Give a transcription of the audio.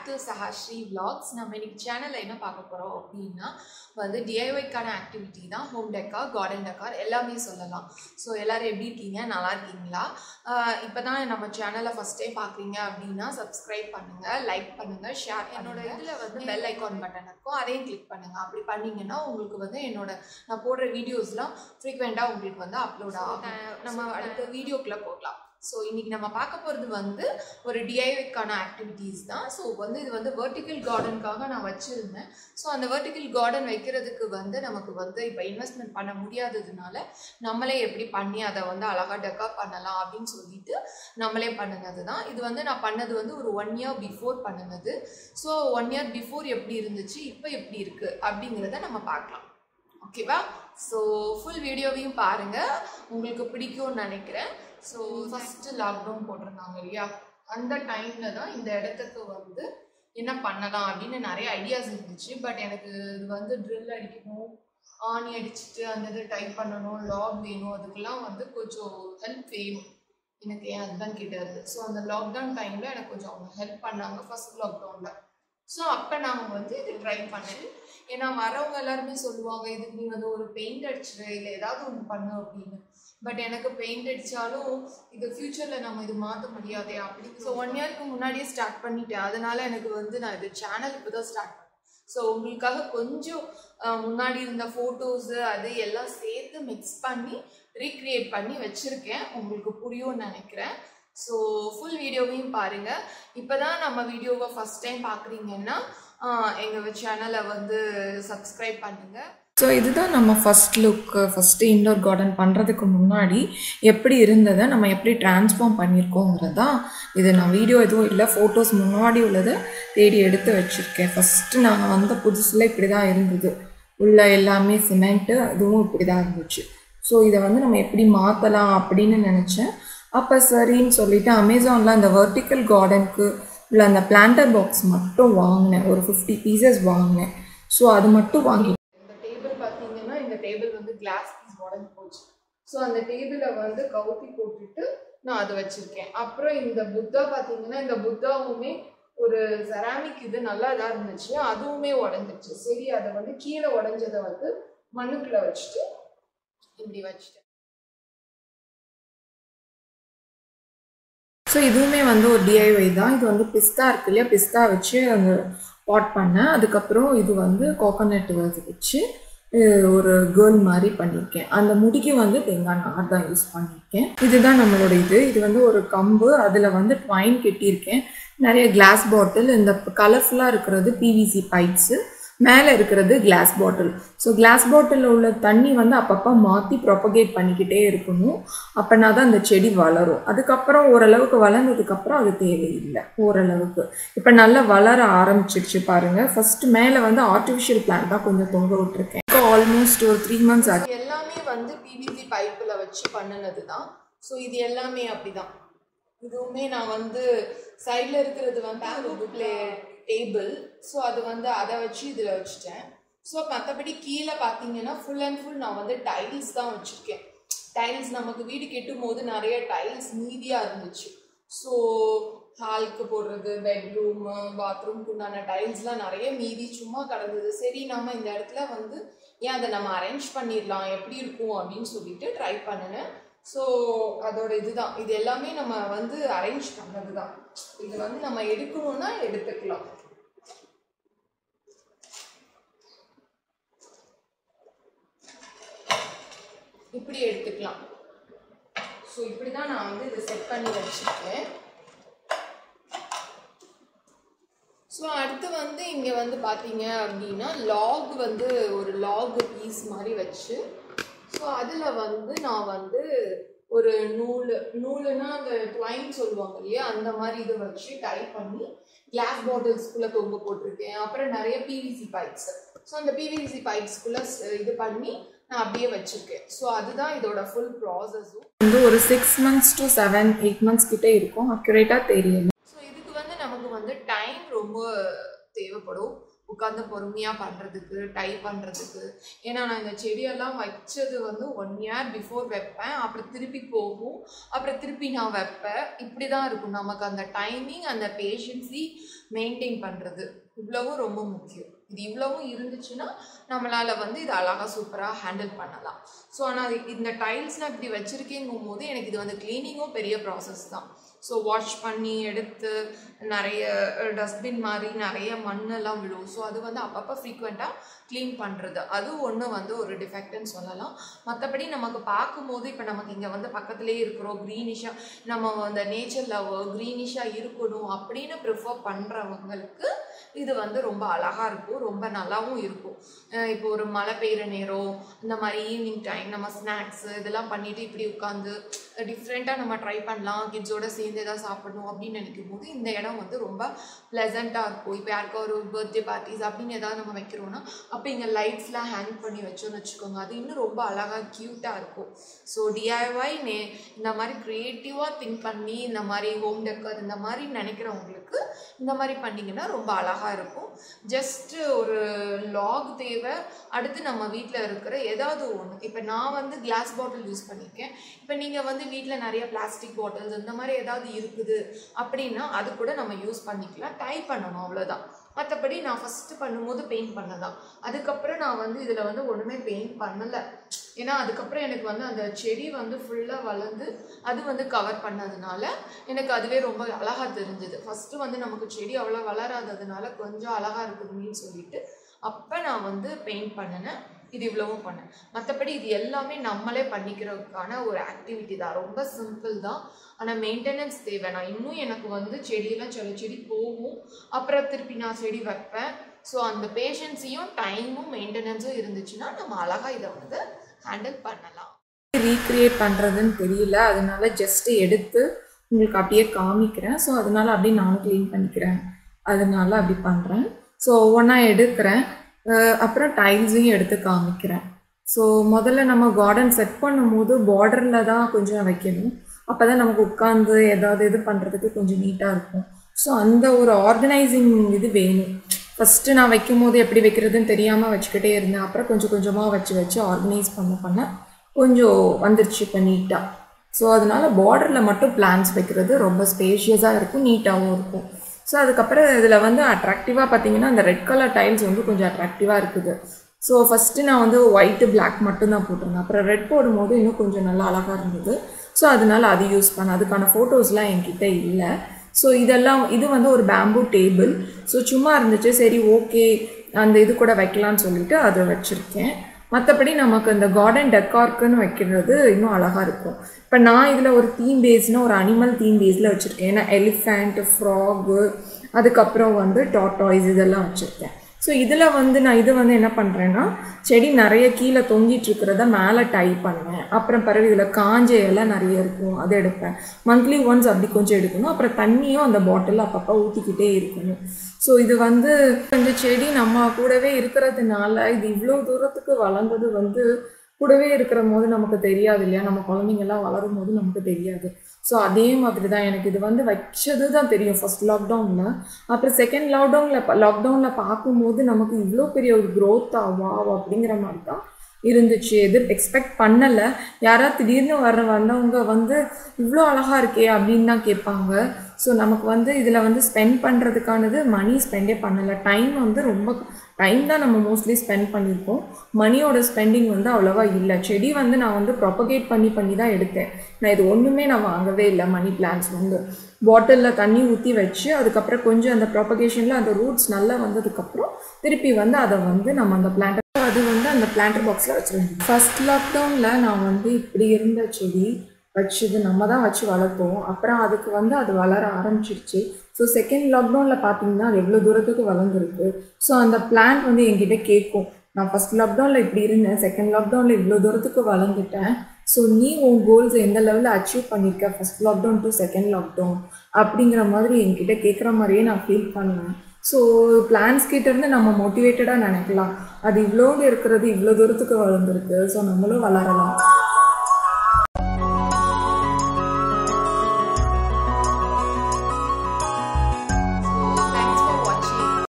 to சஹாஸ்ரீ vlogs நம்ம இன்னைக்கு சேனலில் என்ன பார்க்க போகிறோம் அப்படின்னா வந்து டிஐஒய்க்கான ஆக்டிவிட்டி தான் ஹோம் டெக்கார் கார்டன் டெக்கார் எல்லாமே சொல்லலாம் ஸோ எல்லோரும் எப்படி இருக்கீங்க நல்லா இருக்கீங்களா இப்போ தான் நம்ம சேனலை ஃபஸ்ட் டைம் பார்க்குறீங்க அப்படின்னா சப்ஸ்கிரைப் பண்ணுங்கள் லைக் பண்ணுங்கள் ஷேர் என்னோட இதில் வந்து பெல் ஐக்கான் பட்டன் இருக்கும் அதையும் கிளிக் பண்ணுங்கள் அப்படி பண்ணீங்கன்னா உங்களுக்கு வந்து என்னோட நான் போடுற வீடியோஸ்லாம் ஃப்ரீக்வெண்ட்டாக உங்களுக்கு வந்து அப்லோட் ஆகும் நம்ம அடுத்த வீடியோக்குள்ளே போகலாம் ஸோ இன்றைக்கி நம்ம பார்க்க போகிறது வந்து ஒரு டிஐவிக்கான ஆக்டிவிட்டீஸ் தான் ஸோ வந்து இது வந்து வெர்டிக்கல் கார்டனுக்காக நான் வச்சுருந்தேன் ஸோ அந்த வெர்டிக்கல் கார்டன் வைக்கிறதுக்கு வந்து நமக்கு வந்து இப்போ இன்வெஸ்ட்மெண்ட் பண்ண முடியாததுனால நம்மளே எப்படி பண்ணி அதை வந்து அழகாக டெக்கா பண்ணலாம் அப்படின்னு சொல்லிட்டு நம்மளே பண்ணினது தான் இது வந்து நான் பண்ணது வந்து ஒரு ஒன் இயர் பிஃபோர் பண்ணினது ஸோ ஒன் இயர் பிஃபோர் எப்படி இருந்துச்சு இப்போ எப்படி இருக்குது அப்படிங்கிறத நம்ம பார்க்கலாம் ஓகேவா ஸோ ஃபுல் வீடியோவையும் பாருங்கள் உங்களுக்கு பிடிக்கும்னு நினைக்கிறேன் ஸோ ஃபஸ்ட்டு லாக்டவுன் போட்டிருந்தாங்க இல்லையா அந்த டைமில் தான் இந்த இடத்துக்கு வந்து என்ன பண்ணலாம் அப்படின்னு நிறைய ஐடியாஸ் இருந்துச்சு பட் எனக்கு இது வந்து ட்ரில் அடிக்கணும் ஆணி அடிச்சுட்டு அந்த இது டைப் பண்ணணும் லாக் வேணும் அதுக்கெல்லாம் வந்து கொஞ்சம் ஹெல்ப் வேணும் எனக்கு என் ஹஸ்பண்ட் கிட்ட இருந்து ஸோ அந்த லாக்டவுன் டைமில் எனக்கு கொஞ்சம் அவங்க ஹெல்ப் பண்ணாங்க ஃபர்ஸ்ட் லாக்டவுனில் ஸோ அப்போ நாங்கள் வந்து இது ட்ரை பண்ணேன் ஏன்னா வரவங்க எல்லாருமே சொல்லுவாங்க இதுக்கு நீ வந்து ஒரு பெயிண்ட் அடிச்சிடு இல்லை ஏதாவது ஒன்று பண்ணு அப்படின்னு பட் எனக்கு பெயிண்ட் அடித்தாலும் இது ஃப்யூச்சரில் நம்ம இது மாற்ற முடியாதே அப்படி ஸோ ஒன் இயர்க்கு முன்னாடியே ஸ்டார்ட் பண்ணிட்டேன் அதனால எனக்கு வந்து நான் இது சேனல் இப்போ தான் ஸ்டார்ட் பண்ணேன் ஸோ உங்களுக்காக கொஞ்சம் முன்னாடி இருந்த ஃபோட்டோஸு அது எல்லாம் சேர்த்து மிக்ஸ் பண்ணி ரீக்ரியேட் பண்ணி வச்சுருக்கேன் உங்களுக்கு புரியும்னு நினைக்கிறேன் ஸோ ஃபுல் வீடியோவையும் பாருங்கள் இப்போ தான் நம்ம வீடியோவை ஃபஸ்ட் டைம் பார்க்குறீங்கன்னா எங்கள் சேனலை வந்து சப்ஸ்கிரைப் பண்ணுங்கள் ஸோ இதுதான் நம்ம first look first indoor garden பண்ணுறதுக்கு முன்னாடி எப்படி இருந்ததை நம்ம எப்படி டிரான்ஸ்ஃபார்ம் பண்ணியிருக்கோங்கிறது தான் இது நான் வீடியோ எதுவும் இல்லை ஃபோட்டோஸ் முன்னாடி உள்ளதை தேடி எடுத்து வச்சுருக்கேன் ஃபஸ்ட்டு நாங்கள் வந்த புதுசில் இப்படி தான் இருந்தது உள்ள எல்லாமே சிமெண்ட்டு அதுவும் இப்படி தான் இருந்துச்சு ஸோ இதை வந்து நம்ம எப்படி மாற்றலாம் அப்படின்னு நினச்சேன் அப்போ சரின்னு சொல்லிட்டு அமேசானில் அந்த வெர்டிக்கல் கார்டனுக்கு உள்ள அந்த பிளான்டர் பாக்ஸ் மட்டும் வாங்கினேன் ஒரு ஃபிஃப்டி பீசஸ் வாங்கினேன் ஸோ அது மட்டும் வாங்கி இந்த டேபிள் பார்த்தீங்கன்னா இந்த டேபிள் வந்து கிளாஸ் பீஸ் உடஞ்சி போச்சு ஸோ அந்த டேபிளை வந்து கவுத்தி போட்டுட்டு நான் அதை வச்சுருக்கேன் அப்புறம் இந்த புத்தா பார்த்தீங்கன்னா இந்த புத்தாவுமே ஒரு செராமிக் இது நல்லா இதாக இருந்துச்சு அதுவுமே உடஞ்சிருச்சு சரி அதை வந்து கீழே உடஞ்சதை வந்து மண்ணுக்குள்ளே வச்சுட்டு இப்படி வச்சுட்டேன் ஸோ இதுவுமே வந்து ஒரு டிஐஒய் தான் இது வந்து பிஸ்தா இருக்கு இல்லையா பிஸ்தா வச்சு அந்த பாட் பண்ணேன் அதுக்கப்புறம் இது வந்து கோகோனட் வச்சு ஒரு கேர்ள் மாதிரி பண்ணியிருக்கேன் அந்த முடிக்கு வந்து தேங்காய் நார் தான் யூஸ் பண்ணியிருக்கேன் இதுதான் நம்மளோட இது இது வந்து ஒரு கம்பு அதில் வந்து ட்வைன் கெட்டியிருக்கேன் நிறைய கிளாஸ் பாட்டில் இந்த கலர்ஃபுல்லாக இருக்கிறது பிவிசி பைப்ஸு மேலே இருக்கிறது கிளாஸ் பாட்டில் ஸோ கிளாஸ் பாட்டிலில் உள்ள தண்ணி வந்து அப்பப்போ மாற்றி ப்ரொபகேட் பண்ணிக்கிட்டே இருக்கணும் அப்போனா தான் அந்த செடி வளரும் அதுக்கப்புறம் ஓரளவுக்கு வளர்ந்ததுக்கப்புறம் அது தேவையில்லை ஓரளவுக்கு இப்போ நல்லா வளர ஆரம்பிச்சிடுச்சு பாருங்கள் ஃபஸ்ட்டு மேலே வந்து ஆர்டிஃபிஷியல் பிளான்ட் தான் கொஞ்சம் தொங்க விட்டுருக்கேன் இப்போ ஆல்மோஸ்ட் ஒரு த்ரீ மந்த்ஸ் ஆச்சு எல்லாமே வந்து பிவிசி பைப்பில் வச்சு பண்ணினது தான் ஸோ இது எல்லாமே அப்படிதான் இதுவுமே நான் வந்து சைடில் இருக்கிறது வந்து ஒரு பிளே டேபிள் ஸோ அது வந்து அதை வச்சு இதில் வச்சுட்டேன் ஸோ மற்றபடி கீழே பார்த்தீங்கன்னா ஃபுல் அண்ட் ஃபுல் நான் வந்து டைல்ஸ் தான் வச்சுருக்கேன் டைல்ஸ் நமக்கு வீடு கெட்டும் போது நிறைய டைல்ஸ் மீதியாக இருந்துச்சு ஸோ ஹாலுக்கு போடுறது பெட்ரூமு பாத்ரூம்க்கு உண்டான டைல்ஸ்லாம் நிறைய மீதி சும்மா கிடந்தது சரி நம்ம இந்த இடத்துல வந்து ஏன் அதை நம்ம அரேஞ்ச் பண்ணிடலாம் எப்படி இருக்கும் அப்படின்னு சொல்லிட்டு ட்ரை பண்ணினேன் ஸோ அதோட இதுதான் இது எல்லாமே நம்ம வந்து அரேஞ்ச் பண்ணது தான் இது வந்து நம்ம எடுக்கணும்னா எடுத்துக்கலாம் இப்படி எடுத்துக்கலாம் ஸோ இப்படி தான் நான் வந்து இதை செட் பண்ணி வச்சுருக்கேன் ஸோ அடுத்து வந்து இங்கே வந்து பார்த்தீங்க அப்படின்னா லாக் வந்து ஒரு லாக் பீஸ் மாதிரி வச்சு ஸோ அதில் வந்து நான் வந்து ஒரு நூல் நூலுனா அந்த ட்வைன் சொல்லுவாங்க இல்லையா அந்த மாதிரி இதை வச்சு டை பண்ணி கிளாஸ் பாட்டில்ஸ்குள்ளே தொங்க போட்டிருக்கேன் அப்புறம் நிறைய பிவிசி பைப்ஸ் ஸோ அந்த பிவிசி பைப்ஸ்குள்ளே இது பண்ணி நான் அப்படியே வச்சுருக்கேன் ஸோ அதுதான் இதோட ஃபுல் ப்ராசஸும் வந்து ஒரு six months to seven eight months கிட்டே இருக்கும் அக்யூரேட்டாக தெரியல ஸோ இதுக்கு வந்து நமக்கு வந்து டைம் ரொம்ப தேவைப்படும் உட்காந்து பொறுமையாக பண்ணுறதுக்கு டை பண்ணுறதுக்கு ஏன்னா நான் இந்த செடியெல்லாம் வச்சது வந்து ஒன் இயர் பிஃபோர் வைப்பேன் அப்புறம் திருப்பி போகும் அப்புறம் திருப்பி நான் வைப்பேன் இப்படி தான் இருக்கும் நமக்கு அந்த டைமிங் அந்த பேஷன்ஸி மெயின்டைன் பண்ணுறது இவ்வளவும் ரொம்ப முக்கியம் இது இவ்வளவும் இருந்துச்சுன்னா நம்மளால் வந்து இது அழகாக சூப்பராக ஹேண்டில் பண்ணலாம் ஸோ ஆனால் இந்த டைல்ஸ் நான் இப்படி வச்சுருக்கேங்கும் போது எனக்கு இது வந்து க்ளீனிங்கும் பெரிய ப்ராசஸ் தான் ஸோ வாஷ் பண்ணி எடுத்து நிறைய டஸ்ட்பின் மாதிரி நிறைய மண்ணெல்லாம் விழும் ஸோ அது வந்து அப்பப்போ ஃப்ரீக்வெண்ட்டாக க்ளீன் பண்ணுறது அது ஒன்று வந்து ஒரு டிஃபெக்ட்னு சொல்லலாம் மற்றபடி நமக்கு பார்க்கும்போது இப்போ நமக்கு இங்கே வந்து பக்கத்துலேயே இருக்கிறோம் க்ரீனிஷாக நம்ம அந்த நேச்சர் லவ் க்ரீனிஷாக இருக்கணும் அப்படின்னு ப்ரிஃபர் பண்ணுறவங்களுக்கு இது வந்து ரொம்ப அழகாக இருக்கும் ரொம்ப நல்லாவும் இருக்கும் அஹ் இப்போ ஒரு மழை பெய்கிற நேரம் இந்த மாதிரி ஈவினிங் டைம் நம்ம ஸ்நாக்ஸு இதெல்லாம் பண்ணிட்டு இப்படி உட்காந்து டிஃப்ரெண்ட்டாக நம்ம ட்ரை பண்ணலாம் கிட்ஸோட சேர்ந்து ஏதாவது சாப்பிடணும் அப்படின்னு நினைக்கும் போது இந்த இடம் வந்து ரொம்ப ப்ளசண்ட்டாக இருக்கும் இப்போ யாருக்கா ஒரு பர்த்டே பார்ட்டிஸ் அப்படின்னு ஏதாவது நம்ம வைக்கிறோன்னா அப்போ இங்கே லைட்ஸ்லாம் ஹேங் பண்ணி வச்சோன்னு வச்சுக்கோங்க அது இன்னும் ரொம்ப அழகாக க்யூட்டாக இருக்கும் ஸோ டிஐஒய் நே இந்த மாதிரி க்ரியேட்டிவாக திங்க் பண்ணி இந்த மாதிரி ஹோம் டெக்கர் இந்த மாதிரி நினைக்கிறவங்களுக்கு இந்த மாதிரி பண்ணிங்கன்னா ரொம்ப அழகாக இருக்கும் ஜஸ்ட் ஒரு லாக் தேவை அடுத்து நம்ம வீட்டில் இருக்கிற ஏதாவது ஒன்று இப்போ நான் வந்து கிளாஸ் பாட்டில் யூஸ் பண்ணியிருக்கேன் இப்போ நீங்கள் வந்து வீட்டில் நிறைய பிளாஸ்டிக் பாட்டில்ஸ் இந்த மாதிரி ஏதாவது இருக்குது அப்படின்னா அது கூட நம்ம யூஸ் பண்ணிக்கலாம் டை பண்ணணும் அவ்வளோதான் மற்றபடி நான் ஃபஸ்ட்டு பண்ணும்போது பெயிண்ட் பண்ணதான் அதுக்கப்புறம் நான் வந்து இதில் வந்து ஒன்றுமே பெயிண்ட் பண்ணலை ஏன்னா அதுக்கப்புறம் எனக்கு வந்து அந்த செடி வந்து ஃபுல்லாக வளர்ந்து அது வந்து கவர் பண்ணதுனால எனக்கு அதுவே ரொம்ப அழகாக தெரிஞ்சுது ஃபஸ்ட்டு வந்து நமக்கு செடி அவ்வளோ வளராததுனால கொஞ்சம் அழகாக இருக்குதுன்னு சொல்லிட்டு அப்போ நான் வந்து பெயிண்ட் பண்ணினேன் இது இவ்வளவும் பண்ணேன் மற்றபடி இது எல்லாமே நம்மளே பண்ணிக்கிறதுக்கான ஒரு ஆக்டிவிட்டி தான் ரொம்ப சிம்பிள் தான் ஆனால் மெயின்டெனன்ஸ் தேவை நான் இன்னும் எனக்கு வந்து செடியெல்லாம் சில செடி போகும் அப்புறம் திருப்பி நான் செடி வைப்பேன் ஸோ அந்த பேஷன்ஸையும் டைமும் மெயின்டெனன்ஸும் இருந்துச்சுன்னா நம்ம அழகாக இதை வந்து ஹேண்டில் பண்ணலாம் ரீக்ரியேட் பண்ணுறதுன்னு தெரியல அதனால ஜஸ்ட்டு எடுத்து உங்களுக்கு அப்படியே காமிக்கிறேன் ஸோ அதனால அப்படியே நானும் க்ளீன் பண்ணிக்கிறேன் அதனால அப்படி பண்ணுறேன் ஸோ ஒவ்வொன்றா எடுக்கிறேன் அஹ் அப்புறம் டைல்ஸையும் எடுத்து காமிக்கிறேன் ஸோ முதல்ல நம்ம கார்டன் செட் பண்ணும்போது பார்டரில் தான் கொஞ்சம் வைக்கணும் அப்போ தான் நமக்கு உட்காந்து ஏதாவது இது பண்ணுறதுக்கு கொஞ்சம் நீட்டாக இருக்கும் ஸோ அந்த ஒரு ஆர்கனைசிங் இது வேணும் ஃபஸ்ட்டு நான் வைக்கும் போது எப்படி வைக்கிறதுன்னு தெரியாமல் வச்சுக்கிட்டே இருந்தேன் அப்புறம் கொஞ்சம் கொஞ்சமாக வச்சு வச்சு ஆர்கனைஸ் பண்ண பண்ண கொஞ்சம் வந்துருச்சு இப்போ நீட்டாக ஸோ அதனால பார்டரில் மட்டும் பிளான்ஸ் வைக்கிறது ரொம்ப ஸ்பேஷியஸாக இருக்கும் நீட்டாகவும் இருக்கும் ஸோ அதுக்கப்புறம் இதில் வந்து அட்ராக்டிவாக பார்த்தீங்கன்னா அந்த ரெட் கலர் டைல்ஸ் வந்து கொஞ்சம் அட்ராக்டிவாக இருக்குது ஸோ ஃபஸ்ட்டு நான் வந்து ஒயிட்டு பிளாக் மட்டும்தான் போட்டிருந்தேன் அப்புறம் ரெட் போடும்போது இன்னும் கொஞ்சம் நல்லா அழகாக இருந்தது ஸோ அதனால அது யூஸ் பண்ணேன் அதுக்கான ஃபோட்டோஸ்லாம் என்கிட்ட இல்லை ஸோ இதெல்லாம் இது வந்து ஒரு பேம்பூ டேபிள் ஸோ சும்மா இருந்துச்சு சரி ஓகே அந்த இது கூட வைக்கலாம்னு சொல்லிட்டு அதை வச்சுருக்கேன் மற்றபடி நமக்கு இந்த கார்டன் டெக்கார்க்குன்னு வைக்கிறது இன்னும் அழகாக இருக்கும் இப்போ நான் இதில் ஒரு தீம் பேஸ்னால் ஒரு அனிமல் தீம் பேஸில் வச்சுருக்கேன் ஏன்னா எலிஃபேண்ட் ஃப்ராகு அதுக்கப்புறம் வந்து டாட்டாய்ஸ் இதெல்லாம் வச்சுருக்கேன் ஸோ இதில் வந்து நான் இது வந்து என்ன பண்ணுறேன்னா செடி நிறைய கீழே தொங்கிட்டு இருக்கிறத மேலே டை பண்ணுவேன் அப்புறம் பிறகு இதில் காஞ்ச இலை நிறைய இருக்கும் அதை எடுப்பேன் மந்த்லி ஒன்ஸ் அப்படி கொஞ்சம் எடுக்கணும் அப்புறம் தண்ணியும் அந்த பாட்டிலில் அப்பப்போ ஊற்றிக்கிட்டே இருக்கணும் ஸோ இது வந்து இந்த செடி நம்ம கூடவே இருக்கிறதுனால இது இவ்வளோ தூரத்துக்கு வளர்ந்தது வந்து கூடவே இருக்கிற போது நமக்கு தெரியாது இல்லையா நம்ம குழந்தைங்கெல்லாம் வளரும் போது நமக்கு தெரியாது ஸோ அதே மாதிரி தான் எனக்கு இது வந்து வச்சது தான் தெரியும் ஃபர்ஸ்ட் லாக்டவுனில் அப்புறம் செகண்ட் லாக்டவுனில் லாக்டவுனில் பார்க்கும்போது நமக்கு இவ்வளோ பெரிய ஒரு க்ரோத் ஆவா அப்படிங்கிற மாதிரி தான் இருந்துச்சு எது எக்ஸ்பெக்ட் பண்ணலை யாராவது திடீர்னு வர வந்தவங்க வந்து இவ்வளோ அழகாக இருக்கே அப்படின்னு தான் கேட்பாங்க ஸோ நமக்கு வந்து இதில் வந்து ஸ்பெண்ட் பண்ணுறதுக்கானது மணி ஸ்பெண்டே பண்ணலை டைம் வந்து ரொம்ப டைம் தான் நம்ம மோஸ்ட்லி ஸ்பெண்ட் பண்ணியிருக்கோம் மணியோட ஸ்பெண்டிங் வந்து அவ்வளோவா இல்லை செடி வந்து நான் வந்து ப்ரொபகேட் பண்ணி பண்ணி தான் எடுத்தேன் நான் இது ஒன்றுமே நான் வாங்கவே இல்லை மணி பிளான்ஸ் வந்து பாட்டிலில் தண்ணி ஊற்றி வச்சு அதுக்கப்புறம் கொஞ்சம் அந்த ப்ரொபகேஷனில் அந்த ரூட்ஸ் நல்லா வந்ததுக்கப்புறம் திருப்பி வந்து அதை வந்து நம்ம அந்த பிளான்ட் அது வந்து அந்த பிளான்டர் பாக்ஸில் வச்சுருந்தேன் ஃபர்ஸ்ட் லாக்டவுனில் நான் வந்து இப்படி இருந்த செடி வச்சது நம்ம தான் வச்சு வளர்த்தோம் அப்புறம் அதுக்கு வந்து அது வளர ஆரம்பிச்சிருச்சு ஸோ செகண்ட் லாக்டவுனில் பார்த்தீங்கன்னா அது எவ்வளோ தூரத்துக்கு வளர்ந்துருக்கு ஸோ அந்த பிளான்ட் வந்து என்கிட்ட கேட்கும் நான் ஃபஸ்ட் லாக்டவுனில் இப்படி இருந்தேன் செகண்ட் லாக்டவுனில் இவ்வளோ தூரத்துக்கு வளர்ந்துட்டேன் ஸோ நீ உன் கோல்ஸ் எந்த லெவலில் அச்சீவ் பண்ணியிருக்க first lockdown to second lockdown அப்படிங்கிற மாதிரி என்கிட்ட கேட்குற மாதிரியே நான் ஃபீல் பண்ணேன் ஸோ பிளான்ஸ் கிட்டேருந்து நம்ம மோட்டிவேட்டடாக நினைக்கலாம் அது இவ்வளோண்டு இருக்கிறது இவ்வளோ தூரத்துக்கு வளர்ந்துருக்கு ஸோ நம்மளும் வளரலாம்